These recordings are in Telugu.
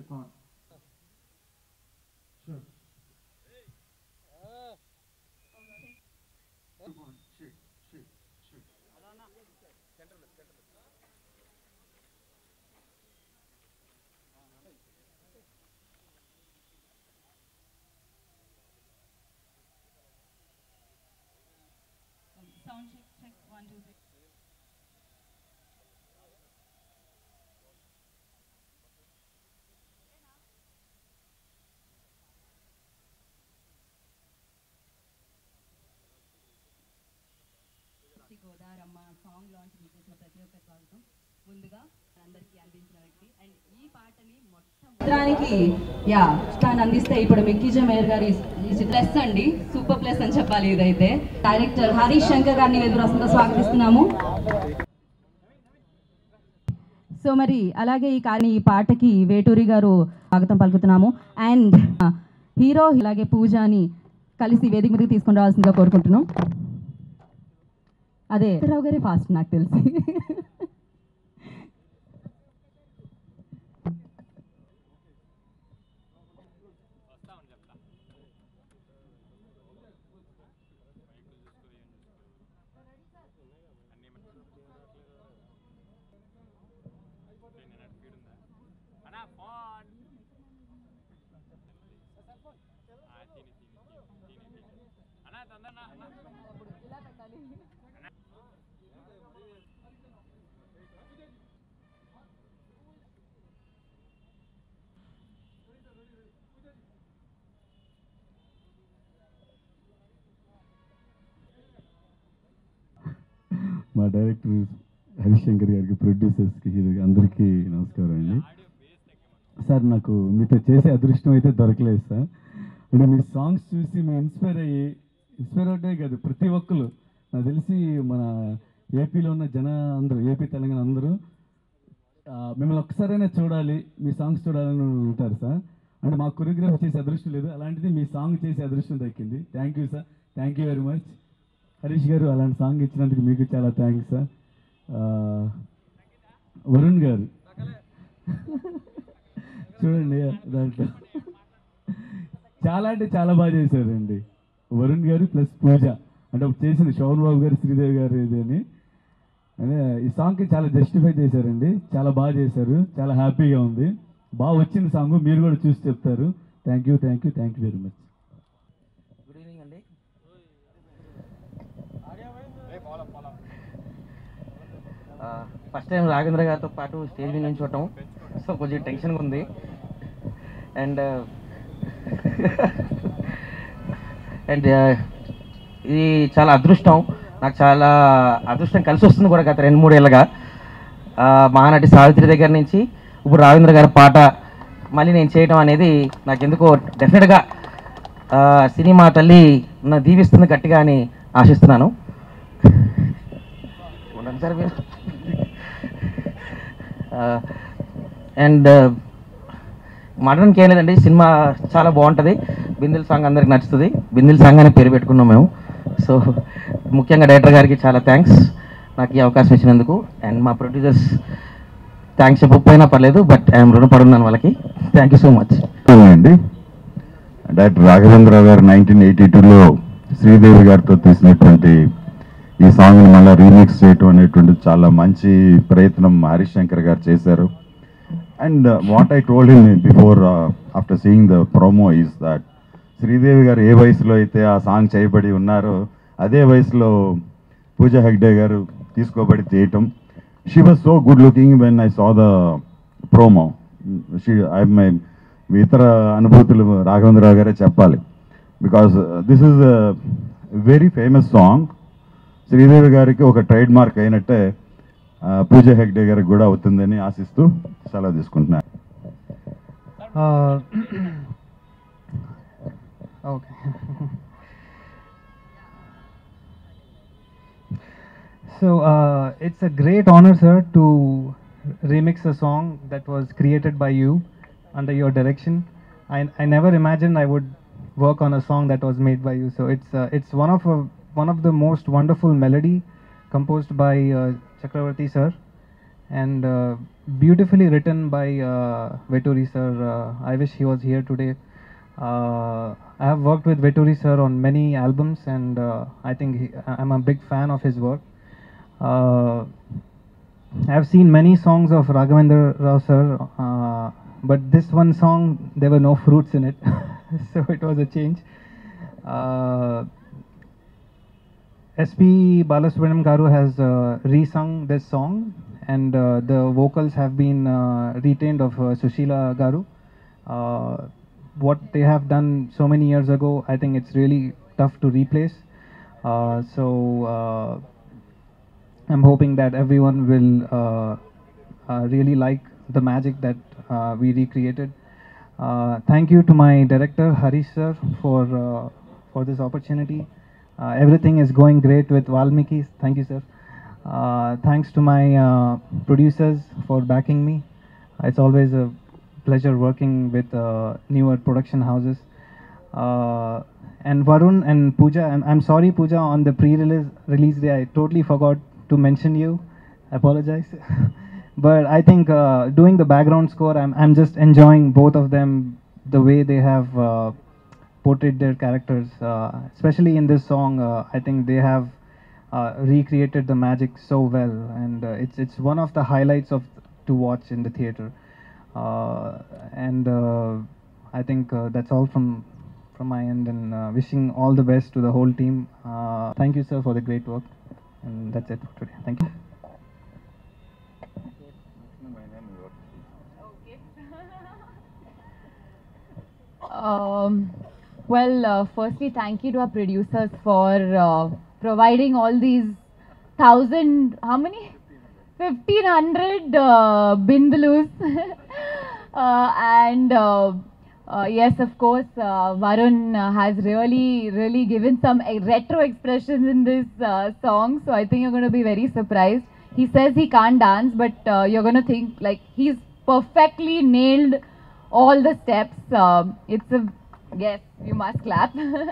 on. Sure. Come on, shake, shake, shake. Sound check, check, one, two, three. Shri Godaramma song launch చేసిన ప్రతి ఒక్క స్వాగతం ముందుగా అందరికీ అందించిన వ్యక్తి అండ్ ఈ పాటని మొత్తం చిత్రానికి యా తాను అందిస్తే ఇప్పుడు మిక్కీజ మేయర్ గారి ఈ ప్లస్ అండి సూపర్ ప్లస్ అని చెప్పాలి ఇదైతే డైరెక్టర్ హరీష్ శంకర్ గారిని ఎదురొస్తుందో స్వాగతిస్తున్నాము సో మరి అలాగే ఈ కానీ ఈ పాటకి వేటూరి గారు స్వాగతం పలుకుతున్నాము అండ్ హీరో అలాగే పూజని కలిసి వేదిక మీదకి తీసుకుని రావాల్సిందిగా కోరుకుంటున్నాం అదే రావు గారే ఫాస్ట్ నాకు తెలిసి మా డైరెక్టర్ హరిశంకర్ గారికి ప్రొడ్యూసర్స్కి హీరోకి అందరికీ నమస్కారం అండి సార్ నాకు మీతో చేసే అదృష్టం అయితే దొరకలేదు సార్ అంటే మీ సాంగ్స్ చూసి మేము ఇన్స్పైర్ అయ్యి ఇన్స్పైర్ అవటే కాదు ప్రతి ఒక్కరు నాకు తెలిసి మన ఏపీలో ఉన్న జన అందరూ ఏపీ తెలంగాణ అందరూ ఆ, మిమ్మల్ని ఒక్కసారైనా చూడాలి మీ సాంగ్స్ చూడాలని ఉంటారు సార్ అంటే మా కొరియోగ్రఫీ చేసే అదృష్టం లేదు అలాంటిది మీ సాంగ్ చేసే అదృష్టం దక్కింది thank you sir thank you very much Harish గారు అలాంటి సాంగ్ ఇచ్చినందుకు మీకు చాలా థ్యాంక్స్ సార్ ఆ, వరుణ్ గారు చూడండి దాంట్లో చాలా అంటే చాలా బాగా చేశారండి వరుణ్ గారు ప్లస్ పూజ అంటే అప్పుడు చేసింది శోభన్ బాబు గారు శ్రీదేవి గారు ఇది అని అదే ఈ సాంగ్కి చాలా జస్టిఫై చేశారండి చాలా బాగా చేశారు చాలా హ్యాపీగా ఉంది బాగా వచ్చింది సాంగ్ మీరు కూడా చూసి చెప్తారు thank you thank you thank you very much good evening అండి ఫస్ట్ టైం రాఘవేంద్ర గారితో పాటు స్టేజ్ మీద నుంచి చూడటం సో కొంచెం టెన్షన్గా ఉంది అండ్ అండ్ ఇది చాలా అదృష్టం నాకు చాలా అదృష్టం కలిసి వస్తుంది కూడా గత రెండు మూడు ఏళ్ళగా ఆ, మహానటి సావిత్రి దగ్గర నుంచి ఇప్పుడు రాఘవేంద్ర గారి పాట మళ్ళీ నేను చేయటం అనేది నాకు ఎందుకో డెఫినెట్గా ఆ, సినిమా తల్లి నన్ను దీవిస్తుంది గట్టిగా అని ఆశిస్తున్నాను ఉండండి సార్ మీరు అండ్ మటన్కి ఏం లేదండి సినిమా చాలా బాగుంటుంది బిందిల్ సాంగ్ అందరికి నచ్చుతుంది బిందిల్ సాంగ్ అనే పేరు పెట్టుకున్నాం మేము సో ముఖ్యంగా డైరెక్టర్ గారికి చాలా థ్యాంక్స్ నాకు ఈ అవకాశం ఇచ్చినందుకు అండ్ మా ప్రొడ్యూసర్స్ థ్యాంక్స్ చెప్పకపోయినా పర్లేదు బట్ ఐఎమ్ రుణపడున్నాను వాళ్ళకి థ్యాంక్ యూ సో మచ్ అండి డాక్టర్ రాఘవేంద్రరావు గారు నైన్టీన్ ఎయిటీ టూలో శ్రీదేవి గారితో తీసినటువంటి ఈ సాంగ్ని మళ్ళీ రీమిక్స్ చేయటం అనేటువంటిది చాలా మంచి ప్రయత్నం హరీష్ శంకర్ గారు చేశారు and what I told him before after seeing the promo is that Sridevi గారు ఏ వయసులో అయితే ఆ సాంగ్ చేయబడి ఉన్నారో అదే వయసులో పూజా హెగ్డే గారు తీసుకోబడి చేయటం she was so good looking when I saw the promo she I my ఇతర అనుభూతులు రాఘవేంద్రరావు గారే చెప్పాలి because this is very famous song Sridevi గారికి ఒక ట్రేడ్ మార్క్ అయినట్టే ఆ, పూజా హెగ్డే గారికి కూడా అవుతుందని ఆశిస్తూ సెలవు తీసుకుంటున్నాను Uh, okay. so uh, it's a great honor, sir, to remix a song that was created by you under your direction. I, I never imagined I would work on a song that was made by you. So it's uh, it's one of a, one of the most wonderful melody composed by uh, Chakravarti sir, and uh, beautifully written by uh, Veturi sir. Uh, I wish he was here today. Uh, I have worked with Veturi sir on many albums, and uh, I think he, I'm a big fan of his work. Uh, I've seen many songs of Raghavendra Rao sir, uh, but this one song there were no fruits in it, so it was a change. Uh, SP Balasubramaniam Garu has uh, resung this song, and uh, the vocals have been uh, retained of uh, Sushila Garu. Uh, what they have done so many years ago, I think it's really tough to replace. Uh, so uh, I'm hoping that everyone will uh, uh, really like the magic that uh, we recreated. Uh, thank you to my director Harish sir for uh, for this opportunity. Uh, everything is going great with Valmiki. Thank you, sir. Uh, thanks to my uh, producers for backing me. It's always a pleasure working with uh, newer production houses. Uh, and Varun and Pooja, I'm, I'm sorry, Pooja, on the pre-release release day, I totally forgot to mention you. I apologize. but I think uh, doing the background score, I'm, I'm just enjoying both of them the way they have uh, portrayed their characters. Uh, especially in this song, uh, I think they have uh, recreated the magic so well, and uh, it's it's one of the highlights of to watch in the theater. Uh, and uh, I think uh, that's all from from my end, and uh, wishing all the best to the whole team. Uh, thank you, sir, for the great work, and that's it for today. Thank you. Um, well, uh, firstly, thank you to our producers for uh, providing all these thousand, how many? 1500 uh, bindalus. uh, and uh, uh, yes, of course, uh, Varun uh, has really, really given some uh, retro expressions in this uh, song. So I think you're going to be very surprised. He says he can't dance, but uh, you're going to think like he's perfectly nailed all the steps. Um it's a yes, you must clap.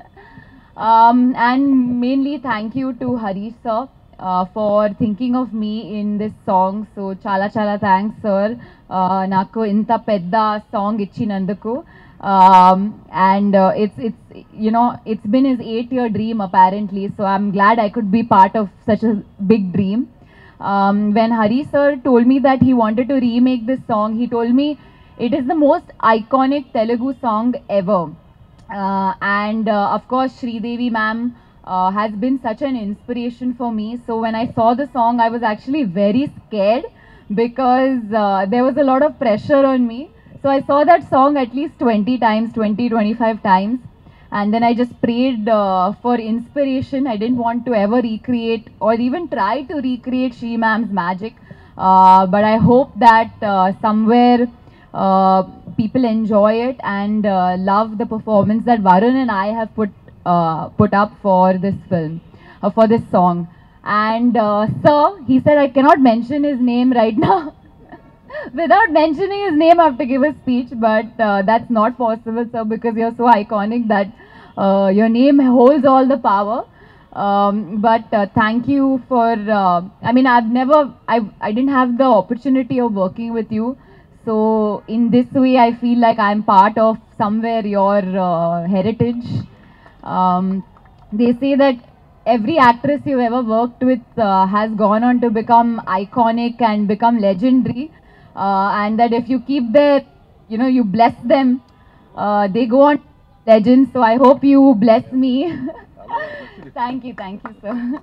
um, and mainly thank you to Harish sir uh, for thinking of me in this song. So chala chala thanks sir. Uh, నాకు ఇంత పెద్ద సాంగ్ ఇచ్చినందుకు um, and uh, it's it's you know it's been his eight year dream apparently so i'm glad i could be part of such a big dream um, when hari sir told me that he wanted to remake this song he told me it is the most iconic telugu song ever uh, and uh, of course Sridevi ma'am uh, has been such an inspiration for me so when i saw the song i was actually very scared because uh, there was a lot of pressure on me so I saw that song at least 20 times, 20, 25 times. And then I just prayed uh, for inspiration. I didn't want to ever recreate or even try to recreate Shri Ma'am's magic. Uh, but I hope that uh, somewhere uh, people enjoy it and uh, love the performance that Varun and I have put uh, put up for this film, uh, for this song. And uh, sir, he said I cannot mention his name right now. without mentioning his name, I have to give a speech, but uh, that's not possible, sir, because you're so iconic that uh, your name holds all the power. Um, but uh, thank you for. Uh, I mean, I've never. I I didn't have the opportunity of working with you, so in this way, I feel like I'm part of somewhere your uh, heritage. Um, they say that every actress you've ever worked with uh, has gone on to become iconic and become legendary uh, and that if you keep their you know you bless them uh, they go on legends so i hope you bless me thank you thank you sir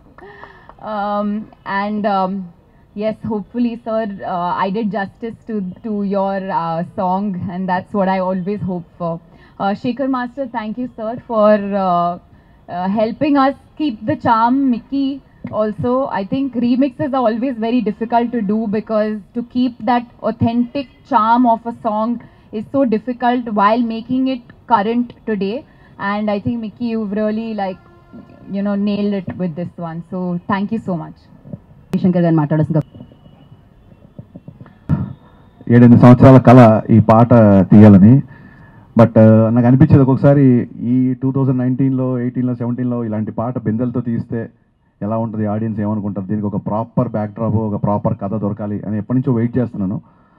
um, and um, yes hopefully sir uh, i did justice to to your uh, song and that's what i always hope for uh, Shekhar master thank you sir for uh, uh, helping us keep the charm mickey also i think remixes are always very difficult to do because to keep that authentic charm of a song is so difficult while making it current today and i think mickey you've really like you know nailed it with this one so thank you so much Shankar గారిని మాట్లాడాల్సిందిగా ఏడెనిమిది సంవత్సరాల కళ ఈ పాట తీయాలని బట్ నాకు అనిపించేది ఒక్కొక్కసారి ఈ టూ థౌజండ్ నైన్టీన్లో ఎయిటీన్లో సెవెంటీన్లో ఇలాంటి పాట బెందెలతో తీస్తే ఎలా ఉంటుంది ఆడియన్స్ ఏమనుకుంటారు దీనికి ఒక ప్రాపర్ బ్యాక్ డ్రాప్ ఒక ప్రాపర్ కథ దొరకాలి అని ఎప్పటి నుంచో వెయిట్ చేస్తున్నాను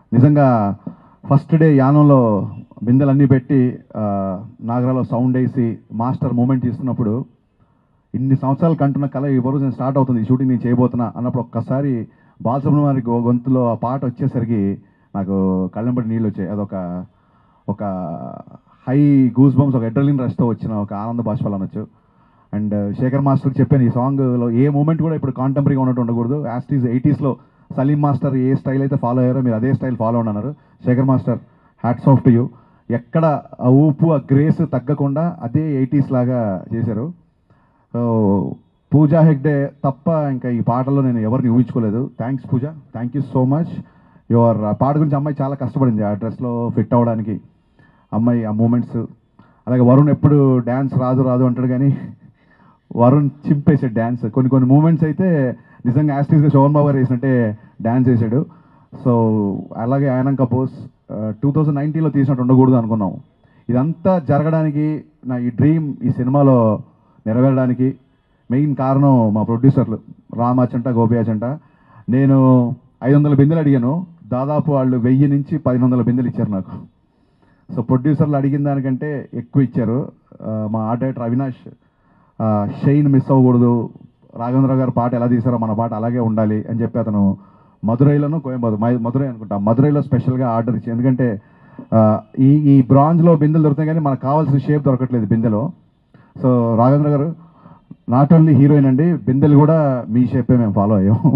నిజంగా ఫస్ట్ డే యానంలో బిందెలన్నీ పెట్టి ఆ, నాగరాలో సౌండ్ వేసి మాస్టర్ మూమెంట్ ఇస్తున్నప్పుడు ఇన్ని సంవత్సరాలు కంటున్న కళ ఈ రోజు నేను స్టార్ట్ అవుతుంది ఈ షూటింగ్ నేను చేయబోతున్నా అన్నప్పుడు ఒక్కసారి బాలసుబ్రహ్మణ్యం గారి గొ- గొంతులో ఆ పాట వచ్చేసరికి నాకు కళ్ళంబడి నీళ్ళు వచ్చాయి అదొక ఒక హై గూస్ బంప్స్ ఒక ఎడ్రలిన్ రష్తో వచ్చిన ఒక ఆనంద బాష్పాలు అనొచ్చు అండ్ శేఖర్ మాస్టర్కి చెప్పాను ఈ సాంగ్లో ఏ మూమెంట్ కూడా ఇప్పుడు కాంటెంపరీగా ఉన్నట్టు ఉండకూడదు యాస్టీస్ ఎయిటీస్లో సలీం మాస్టర్ ఏ స్టైల్ అయితే ఫాలో అయ్యారో మీరు అదే స్టైల్ ఫాలో అన్నారు Sekhar master hats off to you ఎక్కడ ఆ ఊపు ఆ గ్రేస్ తగ్గకుండా అదే ఎయిటీస్ లాగా చేశారు సో పూజా హెగ్డే తప్ప ఇంకా ఈ పాటలో నేను ఎవరిని ఊహించుకోలేదు thanks Pooja thank you so much your ఆ పాట గురించి అమ్మాయి చాలా కష్టపడింది ఆ డ్రెస్లో ఫిట్ అవ్వడానికి అమ్మాయి ఆ మూమెంట్స్ అలాగే వరుణ్ ఎప్పుడు డ్యాన్స్ రాదు రాదు అంటాడు కానీ వరుణ్ చింపేసాడు డ్యాన్స్ కొన్ని కొన్ని మూమెంట్స్ అయితే నిజంగా యాస్టీస్గా శోభన్ బాబు గారు వేసినట్టే డ్యాన్స్ చేశాడు సో అలాగే ఆయన కపోస్ టూ థౌజండ్ నైన్టీన్లో తీసినట్టు ఉండకూడదు అనుకున్నాం ఇదంతా జరగడానికి నా ఈ డ్రీమ్ ఈ సినిమాలో నెరవేరడానికి మెయిన్ కారణం మా ప్రొడ్యూసర్లు రామాచంట గోపియాచంట నేను ఐదు వందల బిందెలు అడిగాను దాదాపు వాళ్ళు వెయ్యి నుంచి పదిహేను వందల బిందెలు ఇచ్చారు నాకు సో ప్రొడ్యూసర్లు అడిగిన దానికంటే ఎక్కువ ఇచ్చారు ఆ, మా ఆర్ట్ డైరెక్టర్ అవినాష్ ఆ, షైన్ మిస్ అవ్వకూడదు రాఘవేంద్ర గారు పాట ఎలా తీసారో మన పాట అలాగే ఉండాలి అని చెప్పి అతను మధురైలోనూ కోయంబత్తూరు మై- మధురై అనుకుంటా మధురైలో స్పెషల్గా ఆర్డర్ ఇచ్చి ఎందుకంటే ఆ, ఈ ఈ బ్రాంజ్లో బిందెలు దొరుకుతాయి కానీ మనకు కావాల్సిన షేప్ దొరకట్లేదు బిందెలో సో రాఘవేంద్ర గారు నాట్ ఓన్లీ హీరోయిన్ అండి బిందెలు కూడా మీ షేపే మేము ఫాలో అయ్యాము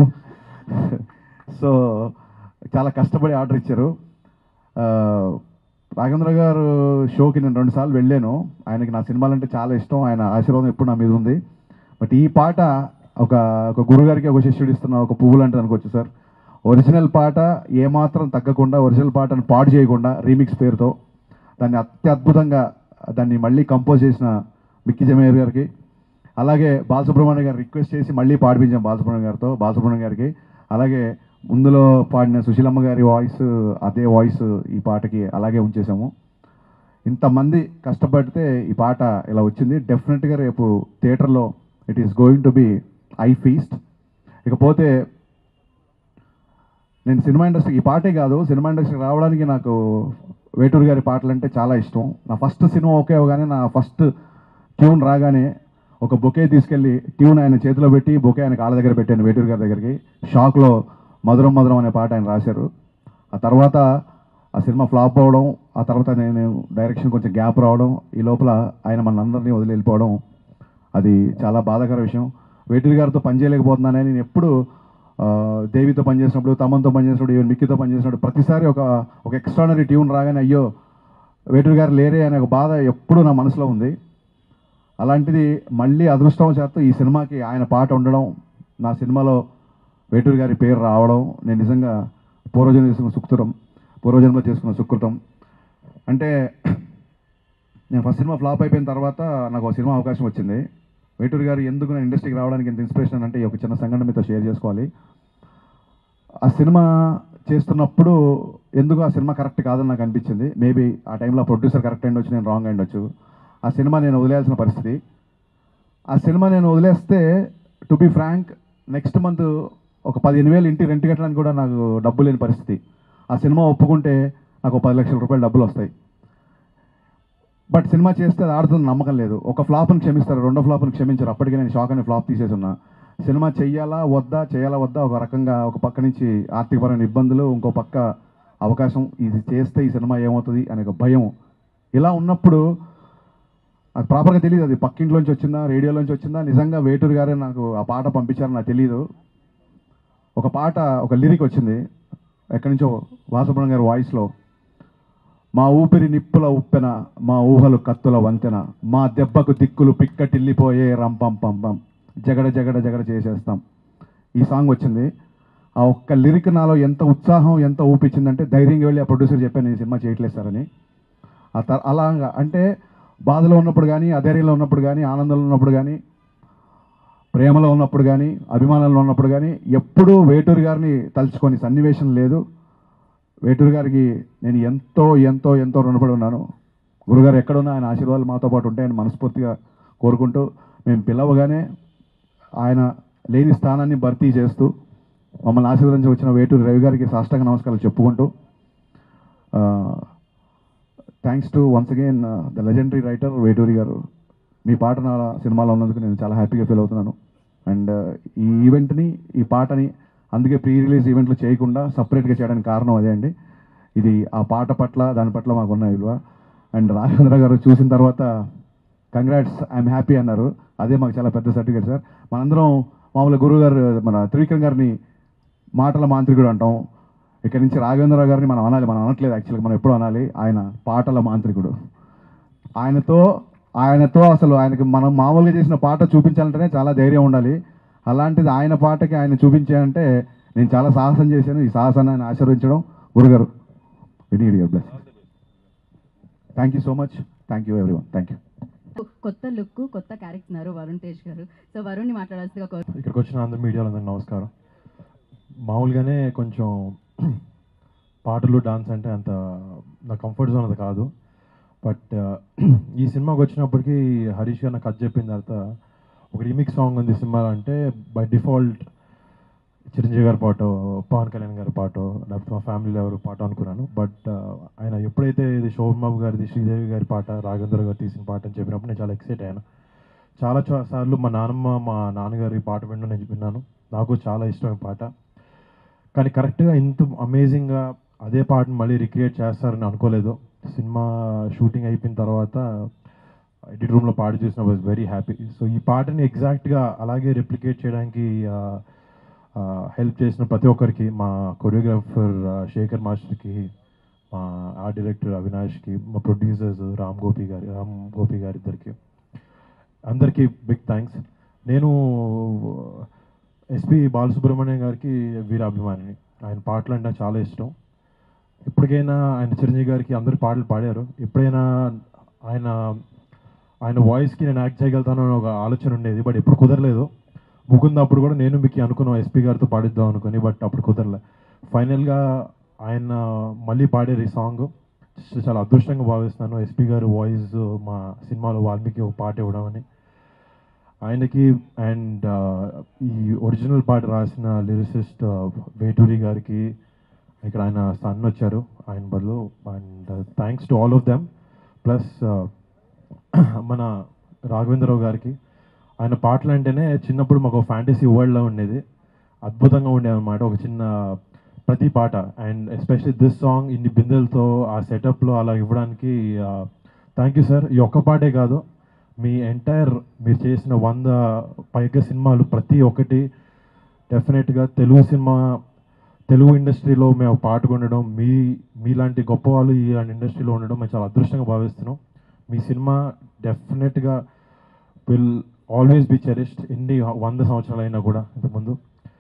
సో చాలా కష్టపడి ఆర్డర్ ఇచ్చారు ఆ, రాఘవేంద్ర గారు షోకి నేను రెండుసార్లు వెళ్ళాను ఆయనకి నా సినిమాలంటే చాలా ఇష్టం ఆయన ఆశీర్వాదం ఎప్పుడు నా మీద ఉంది బట్ ఈ పాట ఒక ఒక గురుగారికి ఒక శిష్యుడు ఇస్తున్న ఒక పువ్వు లాంటిది అనుకోవచ్చు సార్ ఒరిజినల్ పాట ఏమాత్రం తగ్గకుండా ఒరిజినల్ పాటను పాడు చేయకుండా రీమిక్స్ పేరుతో దాన్ని అత్యద్భుతంగా దాన్ని మళ్ళీ కంపోజ్ చేసిన మిక్కి జమేర్ గారికి అలాగే బాలసుబ్రహ్మణ్యం గారు రిక్వెస్ట్ చేసి మళ్ళీ పాడిపించాం బాలసుబ్రహ్మణ్యం గారితో బాలసుబ్రహ్మణ్యం గారికి అలాగే ముందులో పాడిన సుశీలమ్మ గారి వాయిస్ అదే వాయిస్ ఈ పాటకి అలాగే ఉంచేసాము ఇంతమంది కష్టపడితే ఈ పాట ఇలా వచ్చింది డెఫినెట్గా రేపు థియేటర్లో it is going to be a feast ఇకపోతే నేను సినిమా ఇండస్ట్రీ ఈ పాటే కాదు సినిమా ఇండస్ట్రీకి రావడానికి నాకు వేటూరు గారి పాటలు అంటే చాలా ఇష్టం నా ఫస్ట్ సినిమా ఓకే అవగానే నా ఫస్ట్ ట్యూన్ రాగానే ఒక బొకే తీసుకెళ్ళి ట్యూన్ ఆయన చేతిలో పెట్టి బొకే ఆయన కాళ్ళ దగ్గర పెట్టాను వేటూరు గారి దగ్గరికి షాక్లో మధురం మధురం అనే పాట ఆయన రాశారు ఆ తర్వాత ఆ సినిమా ఫ్లాప్ అవ్వడం ఆ తర్వాత నేను డైరెక్షన్ కొంచెం గ్యాప్ రావడం ఈ లోపల ఆయన మనందరినీ వదిలి వెళ్ళిపోవడం అది చాలా బాధాకర విషయం వేటూరి గారితో పనిచేయలేకపోతున్నానని నేను ఎప్పుడు ఆ, దేవితో పనిచేసినప్పుడు తమన్తో పనిచేసినప్పుడు ఈవెన్ మిక్కీతో పనిచేసినప్పుడు ప్రతిసారి ఒక ఒక ఎక్స్ట్రానరీ ట్యూన్ రాగానే అయ్యో వేటూరి గారు లేరే అనే ఒక బాధ ఎప్పుడూ నా మనసులో ఉంది అలాంటిది మళ్ళీ అదృష్టం చేత ఈ సినిమాకి ఆయన పాట ఉండడం నా సినిమాలో వేటూరి గారి పేరు రావడం నేను నిజంగా పూర్వజన్మ చేసుకున్న సుకృతం పూర్వజన్మలో చేసుకున్న సుకృతం అంటే నేను ఫస్ట్ సినిమా ఫ్లాప్ అయిపోయిన తర్వాత నాకు ఒక సినిమా అవకాశం వచ్చింది వేటూరి గారు ఎందుకు నేను ఇండస్ట్రీకి రావడానికి ఎంత ఇన్స్పిరేషన్ అంటే ఈ ఒక చిన్న సంఘటన మీతో షేర్ చేసుకోవాలి ఆ సినిమా చేస్తున్నప్పుడు ఎందుకు ఆ సినిమా కరెక్ట్ కాదని నాకు అనిపించింది మేబీ ఆ టైంలో ప్రొడ్యూసర్ కరెక్ట్ అయ్యి నేను రాంగ్ అయ్యి ఆ సినిమా నేను వదిలేయాల్సిన పరిస్థితి ఆ సినిమా నేను వదిలేస్తే to be frank next month ఒక పదిహేను వేలు ఇంటి రెంట్ కట్టడానికి కూడా నాకు డబ్బు లేని పరిస్థితి ఆ సినిమా ఒప్పుకుంటే నాకు ఒక పది లక్షల రూపాయలు డబ్బులు వస్తాయి బట్ సినిమా చేస్తే అది ఆడుతుంది నమ్మకం లేదు ఒక ఫ్లాప్ని క్షమిస్తారు రెండో ఫ్లాప్ని క్షమించారు అప్పటికే నేను షాక్ అని ఫ్లాప్ తీసేసి ఉన్నా సినిమా చెయ్యాలా వద్దా చేయాలా వద్దా ఒక రకంగా ఒక పక్క నుంచి ఆర్థికపరమైన ఇబ్బందులు ఇంకో పక్క అవకాశం ఇది చేస్తే ఈ సినిమా ఏమవుతుంది అనే ఒక భయం ఇలా ఉన్నప్పుడు నాకు ప్రాపర్గా తెలియదు అది పక్కింట్లోంచి వచ్చిందా రేడియోలోంచి వచ్చిందా నిజంగా వేటూరు గారే నాకు ఆ పాట పంపించారని నాకు తెలియదు ఒక పాట ఒక లిరిక్ వచ్చింది ఎక్కడి నుంచో వాసుబ్రహ్మణ్యం గారి వాయిస్లో మా ఊపిరి నిప్పుల ఉప్పెన మా ఊహలు కత్తుల వంతెన మా దెబ్బకు దిక్కులు పిక్కటిల్లిపోయే రంపం పంపం జగడ జగడ జగడ చేసేస్తాం ఈ సాంగ్ వచ్చింది ఆ ఒక్క లిరిక్ నాలో ఎంత ఉత్సాహం ఎంత ఊపించిందంటే ధైర్యంగా వెళ్ళి ఆ ప్రొడ్యూసర్ చెప్పాను నేను సినిమా చేయట్లేదు సార్ అని ఆ తర్ అలాగా అంటే బాధలో ఉన్నప్పుడు కానీ అధైర్యంలో ఉన్నప్పుడు కానీ ఆనందంలో ఉన్నప్పుడు కానీ ప్రేమలో ఉన్నప్పుడు కానీ అభిమానంలో ఉన్నప్పుడు కానీ ఎప్పుడూ వేటూరు గారిని తలుచుకొని సన్నివేశం లేదు వేటూరు గారికి నేను ఎంతో ఎంతో ఎంతో రుణపడి ఉన్నాను గురుగారు ఎక్కడున్నా ఆయన ఆశీర్వాదాలు మాతో పాటు ఉంటాయని మనస్ఫూర్తిగా కోరుకుంటూ మేము పిలవగానే ఆయన లేని స్థానాన్ని భర్తీ చేస్తూ మమ్మల్ని ఆశీర్వదించి వచ్చిన వేటూరు రవి గారికి సాష్టాంగ నమస్కారాలు చెప్పుకుంటూ thanks to once again the legendary writer Veturi గారు మీ పాట నా సినిమాలో ఉన్నందుకు నేను చాలా హ్యాపీగా ఫీల్ అవుతున్నాను అండ్ ఈ ఈవెంట్ని ఈ పాటని అందుకే ప్రీ రిలీజ్ ఈవెంట్లు చేయకుండా సపరేట్గా చేయడానికి కారణం అదే అండి ఇది ఆ పాట పట్ల దాని పట్ల మాకున్న విలువ అండ్ రాఘవేంద్ర గారు చూసిన తర్వాత కంగ్రాట్స్ ఐఎమ్ హ్యాపీ అన్నారు అదే మాకు చాలా పెద్ద సర్టిఫికేట్ సార్ మనందరం మామూలు గురువు గారు మన త్రివిక్రమ్ గారిని మాటల మాంత్రికుడు అంటాం ఇక్కడి నుంచి రాఘవేంద్రరావు గారిని మనం అనాలి మనం అనట్లేదు యాక్చువల్గా మనం ఎప్పుడు అనాలి ఆయన పాటల మాంత్రికుడు ఆయనతో ఆయనతో అసలు ఆయనకి మనం మామూలుగా చేసిన పాట చూపించాలంటేనే చాలా ధైర్యం ఉండాలి అలాంటిది ఆయన పాటకి ఆయన చూపించాలంటే నేను చాలా సాహసం చేశాను ఈ సాహసాన్ని ఆయన ఆశీర్వదించడం గురుగారు we need your bless thank you so much thank you everyone thank you కొత్త లుక్ కొత్త క్యారెక్టర్ వరుణ్ తేజ్ గారు సో వరుణ్ని మాట్లాడాల్సిందిగా కోరు ఇక్కడికి వచ్చిన అందరు మీడియా అందరికి నమస్కారం మామూలుగానే కొంచెం పాటలు డాన్స్ అంటే అంత నా కంఫర్ట్ జోన్ అది కాదు బట్ ఈ సినిమాకి వచ్చినప్పటికీ హరీష్ గారు నాకు కథ చెప్పిన తర్వాత ఒక రీమిక్స్ సాంగ్ ఉంది సినిమాలో అంటే బై డిఫాల్ట్ చిరంజీవి గారి పాట పవన్ కళ్యాణ్ గారి పాట లేకపోతే మా ఫ్యామిలీలో ఎవరు పాట అనుకున్నాను బట్ ఆయన ఎప్పుడైతే ఇది శోభన్ బాబు గారిది శ్రీదేవి గారి పాట రాఘవేంద్ర గారు తీసిన పాట అని చెప్పినప్పుడు నేను చాలా ఎక్సైట్ అయ్యాను చాలా చా- సార్లు మా నాన్నమ్మ మా నాన్నగారి పాట వినడం నేను విన్నాను నాకు చాలా ఇష్టమైన పాట కానీ కరెక్ట్గా ఇంత అమేజింగ్గా అదే పాటను మళ్ళీ రిక్రియేట్ చేస్తారని అనుకోలేదు సినిమా షూటింగ్ అయిపోయిన తర్వాత ఎడిట్ రూమ్లో పాట చూసిన వాజ్ వెరీ హ్యాపీ సో ఈ పాటని ఎగ్జాక్ట్గా అలాగే రిప్లికేట్ చేయడానికి హెల్ప్ చేసిన ప్రతి ఒక్కరికి మా కొరియోగ్రాఫర్ శేఖర్ మాస్టర్కి మా ఆర్ట్ డైరెక్టర్ అవినాష్కి మా ప్రొడ్యూసర్స్ రామ్ గోపి గారి రామ్ గోపి గారి ఇద్దరికి అందరికీ బిగ్ థ్యాంక్స్ నేను ఎస్పి బాలసుబ్రహ్మణ్యం గారికి వీరాభిమానిని ఆయన పాటలు అంటే నాకు చాలా ఇష్టం ఎప్పటికైనా ఆయన చిరంజీవి గారికి అందరు పాటలు పాడారు ఎప్పుడైనా ఆయన ఆయన వాయిస్కి నేను యాక్ట్ చేయగలుగుతాను అని ఒక ఆలోచన ఉండేది బట్ ఎప్పుడు కుదరలేదు ముకుంది అప్పుడు కూడా నేను మీకు అనుకున్నాం ఎస్పీ గారితో పాడిద్దాం అనుకుని బట్ అప్పుడు కుదరలే ఫైనల్గా ఆయన మళ్ళీ పాడారు ఈ సాంగ్ చాలా అదృష్టంగా భావిస్తున్నాను ఎస్పీ గారు వాయిస్ మా సినిమాలో వాల్మీకి ఒక పాట ఇవ్వడం అని ఆయనకి అండ్ ఈ ఒరిజినల్ పాట రాసిన లిరిసిస్ట్ వేటూరి గారికి ఇక్కడ ఆయన సన్ వచ్చారు ఆయన బదులు and thanks to all of them plus మన రాఘవేంద్రరావు గారికి ఆయన పాటలు అంటేనే చిన్నప్పుడు మాకు ఫ్యాంటసీ వరల్డ్లో ఉండేది అద్భుతంగా ఉండేది అనమాట ఒక చిన్న ప్రతి పాట అండ్ ఎస్పెషల్లీ దిస్ సాంగ్ ఇన్ని బిందెలతో ఆ సెటప్లో అలా ఇవ్వడానికి థ్యాంక్ యూ సార్ ఈ ఒక్క పాటే కాదు మీ ఎంటైర్ మీరు చేసిన వంద పైగా సినిమాలు ప్రతి ఒక్కటి డెఫినెట్గా తెలుగు సినిమా తెలుగు ఇండస్ట్రీలో మేము పాల్గొనడం మీ మీలాంటి గొప్ప వాళ్ళు ఇలాంటి ఇండస్ట్రీలో ఉండడం మేము చాలా అదృష్టంగా భావిస్తున్నాం మీ సినిమా డెఫినెట్గా విల్ ఆల్వేస్ బి చెరిస్డ్ ఎన్ని వంద సంవత్సరాలు అయినా కూడా ఇంతకుముందు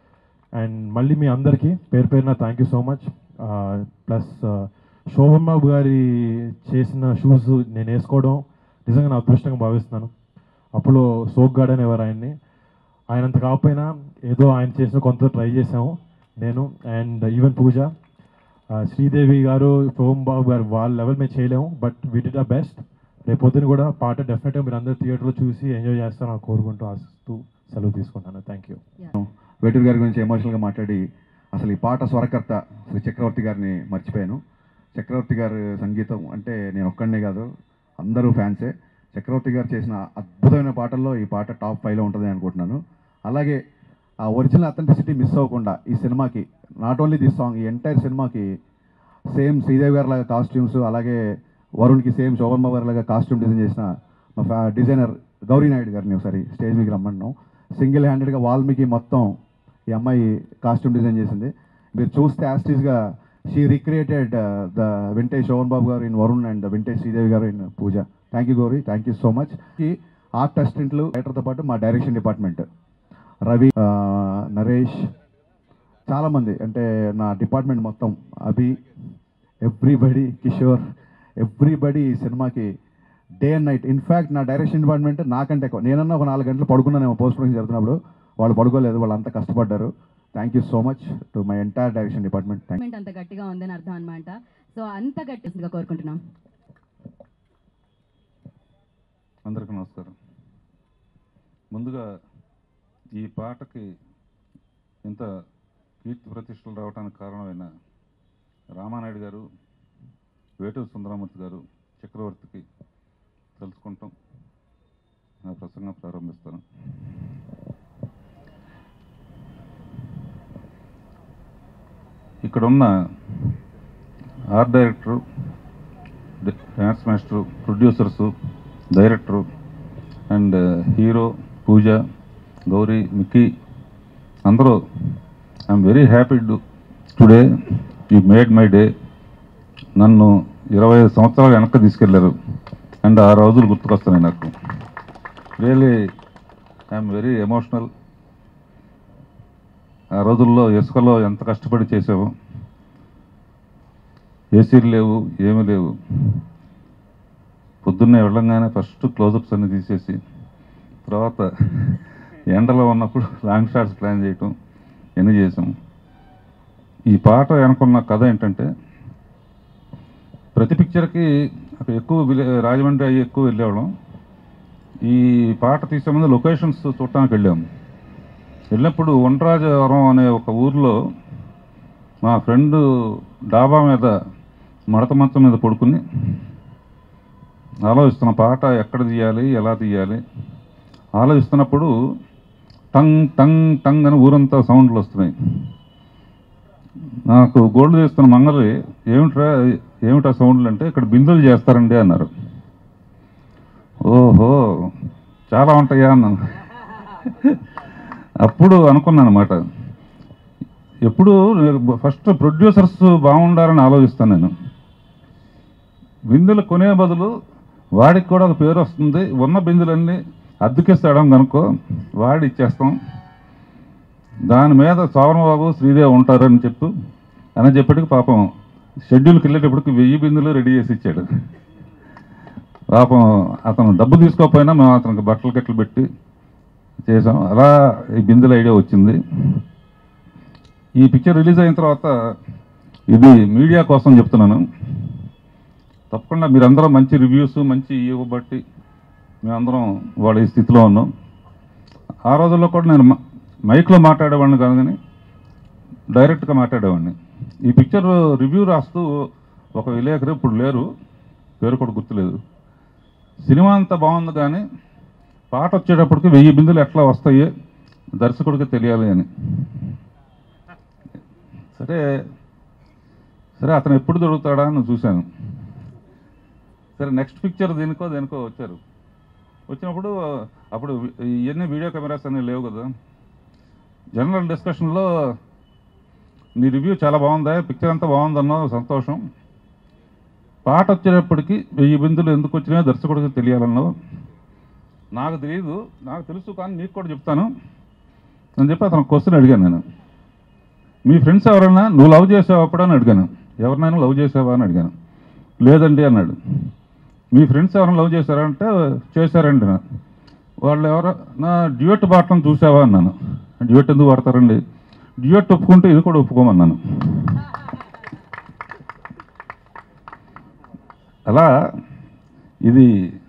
అండ్ మళ్ళీ మీ అందరికీ పేరు పేరున thank you so much plus Sobhan Babu గారి చేసిన షూస్ నేను వేసుకోవడం నిజంగా నా అదృష్టంగా భావిస్తున్నాను అప్పుడు సోక్ గార్డ్ అనేవారు ఆయన్ని ఆయనంత కాకపోయినా ఏదో ఆయన చేసిన కొంత ట్రై చేసాము నేను అండ్ ఈవెన్ పూజ ఆ, శ్రీదేవి గారు శోభన్ బాబు గారు వాళ్ళ లెవెల్ మేము చేయలేము but we did the best రేపొద్దున కూడా పాట డెఫినెట్గా మీరు అందరు థియేటర్లో చూసి ఎంజాయ్ చేస్తారని కోరుకుంటూ ఆశిస్తూ సెలవు తీసుకుంటాను థ్యాంక్ యూ వేటూరు గారి గురించి ఎమోషనల్గా మాట్లాడి అసలు ఈ పాట స్వరకర్త శ్రీ చక్రవర్తి గారిని మర్చిపోయాను చక్రవర్తి గారి సంగీతం అంటే నేను ఒక్కడనే కాదు అందరూ ఫ్యాన్సే చక్రవర్తి గారు చేసిన అద్భుతమైన పాటల్లో ఈ పాట టాప్ ఫైవ్లో ఉంటుంది అనుకుంటున్నాను అలాగే ఆ ఒరిజినల్ అథెంటిసిటీ మిస్ అవ్వకుండా ఈ సినిమాకి నాట్ ఓన్లీ దిస్ సాంగ్ ఈ ఎంటైర్ సినిమాకి సేమ్ శ్రీదేవి గారి లాగా కాస్ట్యూమ్స్ అలాగే వరుణ్కి సేమ్ శోభన్ బాబు గారి లాగా కాస్ట్యూమ్ డిజైన్ చేసిన మా ఫ్యా డిజైనర్ గౌరీ నాయుడు గారిని ఒకసారి స్టేజ్ మీకు రమ్మన్నాం సింగిల్ హ్యాండెడ్గా వాల్మీకి మొత్తం ఈ అమ్మాయి కాస్ట్యూమ్ డిజైన్ చేసింది మీరు చూస్తే యాస్టీస్గా she recreated the vintage Shoban Babu garu in Varun and vintage Sridevi garu in Pooja thank you Gowri thank you so much ఈ ఆర్ట్ అసిస్టెంట్లు రైటర్తో పాటు మా డైరెక్షన్ డిపార్ట్మెంట్ రవి ఆ, నరేష్ చాలామంది అంటే నా డిపార్ట్మెంట్ మొత్తం అభి ఎవ్రీబడి కిషోర్ ఎవ్రీబడి ఈ సినిమాకి డే అండ్ నైట్ ఇన్ఫ్యాక్ట్ నా డైరెక్షన్ డిపార్ట్మెంట్ నాకంటే ఎక్కువ నేనన్నా ఒక నాలుగు గంటలు పడుకున్నానేమో పోస్ట్ ప్రొడక్షన్ జరుగుతున్నప్పుడు వాళ్ళు పడుకోలేదు వాళ్ళు అంతా కష్టపడ్డారు thank you so much to my entire direction department thank Movement అంత గట్టిగా ఉందని అర్థం అనమాట సో అంత గట్టిగా కోరుకుంటున్నాం అందరికీ నమస్కారం ముందుగా ఈ పాటకి ఇంత కీర్తి ప్రతిష్టలు రావడానికి కారణమైన రామానాయుడు గారు వేటూరు సుందరమూర్తి గారు చక్రవర్తికి తెలుసుకుంటాం నా ప్రసంగం ప్రారంభిస్తాను ఇక్కడున్న art director dance master producers director and hero Pooja Gowri Mickey అందరూ I'm very happy to today you made my day నన్ను ఇరవై ఐదు సంవత్సరాలు వెనక్కి తీసుకెళ్లారు అండ్ ఆ రోజులు గుర్తుకొస్తున్నాయి నాకు రియలీ ఐఎమ్ వెరీ ఎమోషనల్ ఆ రోజుల్లో ఇసుకలో ఎంత కష్టపడి చేసామో ఏసీలు లేవు ఏమీ లేవు పొద్దున్నే వెళ్ళంగానే ఫస్ట్ క్లోజప్స్ అన్ని తీసేసి తర్వాత ఎండలో ఉన్నప్పుడు లాంగ్ షాట్స్ ప్లాన్ చేయటం ఎన్ని చేసాం ఈ పాట వెనకున్న కథ ఏంటంటే ప్రతి పిక్చర్కి అక్కడ ఎక్కువ విలే రాజమండ్రి అయ్యి ఎక్కువ వెళ్ళేవాళ్ళం ఈ పాట తీసే ముందు లొకేషన్స్ చూడటానికి వెళ్ళాం వెళ్ళినప్పుడు వంటరాజవరం అనే ఒక ఊర్లో మా ఫ్రెండ్ డాబా మీద మడత మంచం మీద పడుకుని ఆలోచిస్తున్న పాట ఎక్కడ తీయాలి ఎలా తీయాలి ఆలోచిస్తున్నప్పుడు టంగ్ టంగ్ టంగ్ అని ఊరంతా సౌండ్లు వస్తున్నాయి నాకు గోల్డ్ చేస్తున్న మంగళి ఏమిట్రా ఏమిటా సౌండ్లు అంటే ఇక్కడ బిందులు చేస్తారండి అన్నారు ఓహో చాలా ఉంటాయా అన్నాను అప్పుడు అనుకున్నాను అనమాట ఎప్పుడు ఫస్ట్ ప్రొడ్యూసర్స్ బాగుండాలని ఆలోచిస్తాను నేను బిందులు కొనే బదులు వాడికి కూడా ఒక పేరు వస్తుంది ఉన్న బిందులన్నీ అద్దెకిస్తాడం కనుక్కో వాడి ఇచ్చేస్తాం దాని మీద సోమబాబు శ్రీదేవి ఉంటారని చెప్పు అని చెప్పటికి పాపం షెడ్యూల్కి వెళ్ళేటప్పటికి వెయ్యి బిందులు రెడీ చేసి ఇచ్చాడు పాపం అతను డబ్బు తీసుకోకపోయినా మేము అతనికి బట్టలు కట్టలు పెట్టి చేసాం అలా ఈ బిందుల ఐడియా వచ్చింది ఈ పిక్చర్ రిలీజ్ అయిన తర్వాత ఇది మీడియా కోసం చెప్తున్నాను తప్పకుండా మీరందరూ మంచి రివ్యూస్ మంచి ఇవ్వబట్టి మేమందరం వాళ్ళ ఈ స్థితిలో ఉన్నాం ఆ రోజుల్లో కూడా నేను మ- మైక్లో మాట్లాడేవాడిని కాదు కానీ డైరెక్ట్గా మాట్లాడేవాడిని ఈ పిక్చర్ రివ్యూ రాస్తూ ఒక విలేకరు ఇప్పుడు లేరు పేరు కూడా గుర్తులేదు సినిమా అంతా బాగుంది కానీ పాట వచ్చేటప్పటికి వెయ్యి బిందులు ఎట్లా వస్తాయి దర్శకుడికి తెలియాలి అని సరే సరే అతను ఎప్పుడు దొరుకుతాడా అని చూశాను సరే నెక్స్ట్ పిక్చర్ దేనికో దేనికో వచ్చారు వచ్చినప్పుడు అప్పుడు ఇవన్నీ వీడియో కెమెరాస్ అన్నీ లేవు కదా జనరల్ డిస్కషన్లో నీ రివ్యూ చాలా బాగుందా పిక్చర్ అంతా బాగుందన్నావు సంతోషం పాట వచ్చేటప్పటికి వెయ్యి బిందులు ఎందుకు వచ్చినాయో దర్శకుడికి తెలియాలన్నావు నాకు తెలియదు నాకు తెలుసు కానీ నీకు కూడా చెప్తాను అని చెప్పి అతను క్వశ్చన్ అడిగాను నేను మీ ఫ్రెండ్స్ ఎవరైనా నువ్వు లవ్ చేసావా అప్పుడు అని అడిగాను ఎవరినైనా లవ్ చేసావా అని అడిగాను లేదండి అన్నాడు మీ ఫ్రెండ్స్ ఎవరైనా లవ్ చేశారా అంటే చేశారండి నా వాళ్ళు ఎవరో నా డ్యూయట్ పాడటం చూసావా అన్నాను డ్యూయట్ ఎందుకు పాడతారండి డ్యూయట్ ఒప్పుకుంటే ఇది కూడా ఒప్పుకోమన్నాను అలా ఇది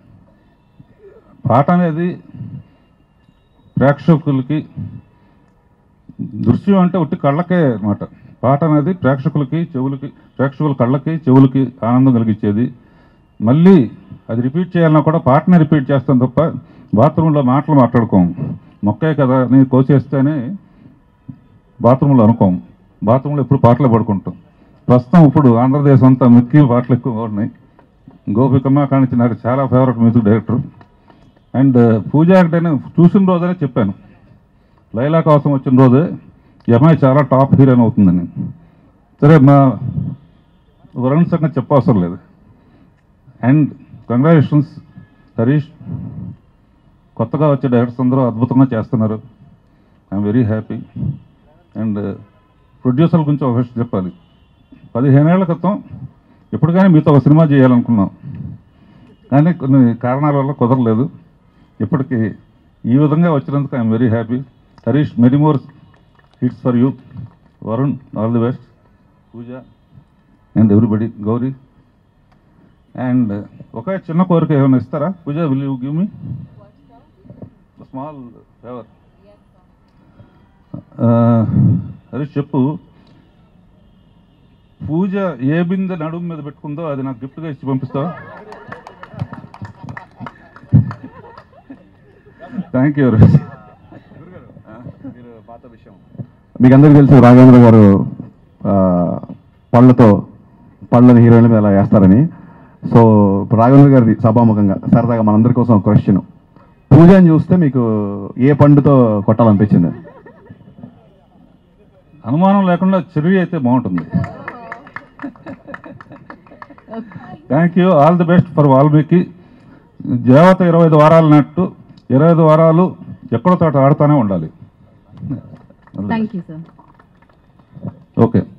పాట అనేది ప్రేక్షకులకి దృశ్యం అంటే ఒట్టి కళ్ళకే అన్నమాట పాట అనేది ప్రేక్షకులకి చెవులకి ప్రేక్షకుల కళ్ళకి చెవులకి ఆనందం కలిగించేది మళ్ళీ అది రిపీట్ చేయాలన్నా కూడా పాటనే రిపీట్ చేస్తాం తప్ప బాత్రూంలో మాటలు మాట్లాడుకోం మొక్కే కదా అని కోసేస్తేనే బాత్రూంలో అనుకోం బాత్రూంలో ఎప్పుడు పాటలు పడుకుంటాం ప్రస్తుతం ఇప్పుడు ఆంధ్రదేశం అంతా మిక్కి పాటలు ఎక్కువ ఉన్నాయి గోపికమ్మ కానించి నాకు చాలా favourite music director and Pooja అంటే చూసిన రోజనే చెప్పాను లైలా కోసం వచ్చిన రోజే ఈ అమ్మాయి చాలా టాప్ హీరోయిన్ అవుతుందని సరే మా వరుణ్ సంగతి చెప్పవసరం లేదు అండ్ కంగ్రాచులేషన్స్ హరీష్ కొత్తగా వచ్చే డైరెక్టర్స్ అందరూ అద్భుతంగా చేస్తున్నారు ఐఎమ్ వెరీ హ్యాపీ అండ్ ప్రొడ్యూసర్ల గురించి ఒక విషయం చెప్పాలి పదిహేనేళ్ల క్రితం ఎప్పుడు కానీ మీతో ఒక సినిమా చేయాలనుకున్నాం కానీ కొన్ని కారణాల వల్ల కుదరలేదు ఇప్పటికి ఈ విధంగా వచ్చినందుకు I'm very happy Harish many more hits for you Varun all the best Pooja and everybody Gowri and ఒకే చిన్న కోరిక ఏమైనా ఇస్తారా Pooja will you give me small favour Harish చెప్పు పూజ ఏ బిందె నడుము మీద పెట్టుకుందో అది నాకు గిఫ్ట్గా ఇచ్చి పంపిస్తావా థ్యాంక్ యూ మీకు అందరికీ తెలుసు రాఘవేంద్ర గారు ఆ, పళ్ళతో పళ్ళని హీరోయిన్ల మీద అలా వేస్తారని సో ఇప్పుడు రాఘవేంద్ర గారి సభాముఖంగా సరదాగా మనందరి కోసం ఒక క్వశ్చన్ పూజని చూస్తే మీకు ఏ పండుతో కొట్టాలనిపించింది అనుమానం లేకుండా చెర్రీ అయితే బాగుంటుంది thank you all the best for Valmiki దేవత ఇరవై ఐదు వారాలు నట్టు ఇరవై ఐదు వారాలు ఎక్కడో తోట ఆడుతూనే ఉండాలి థ్యాంక్ యూ సార్ ఓకే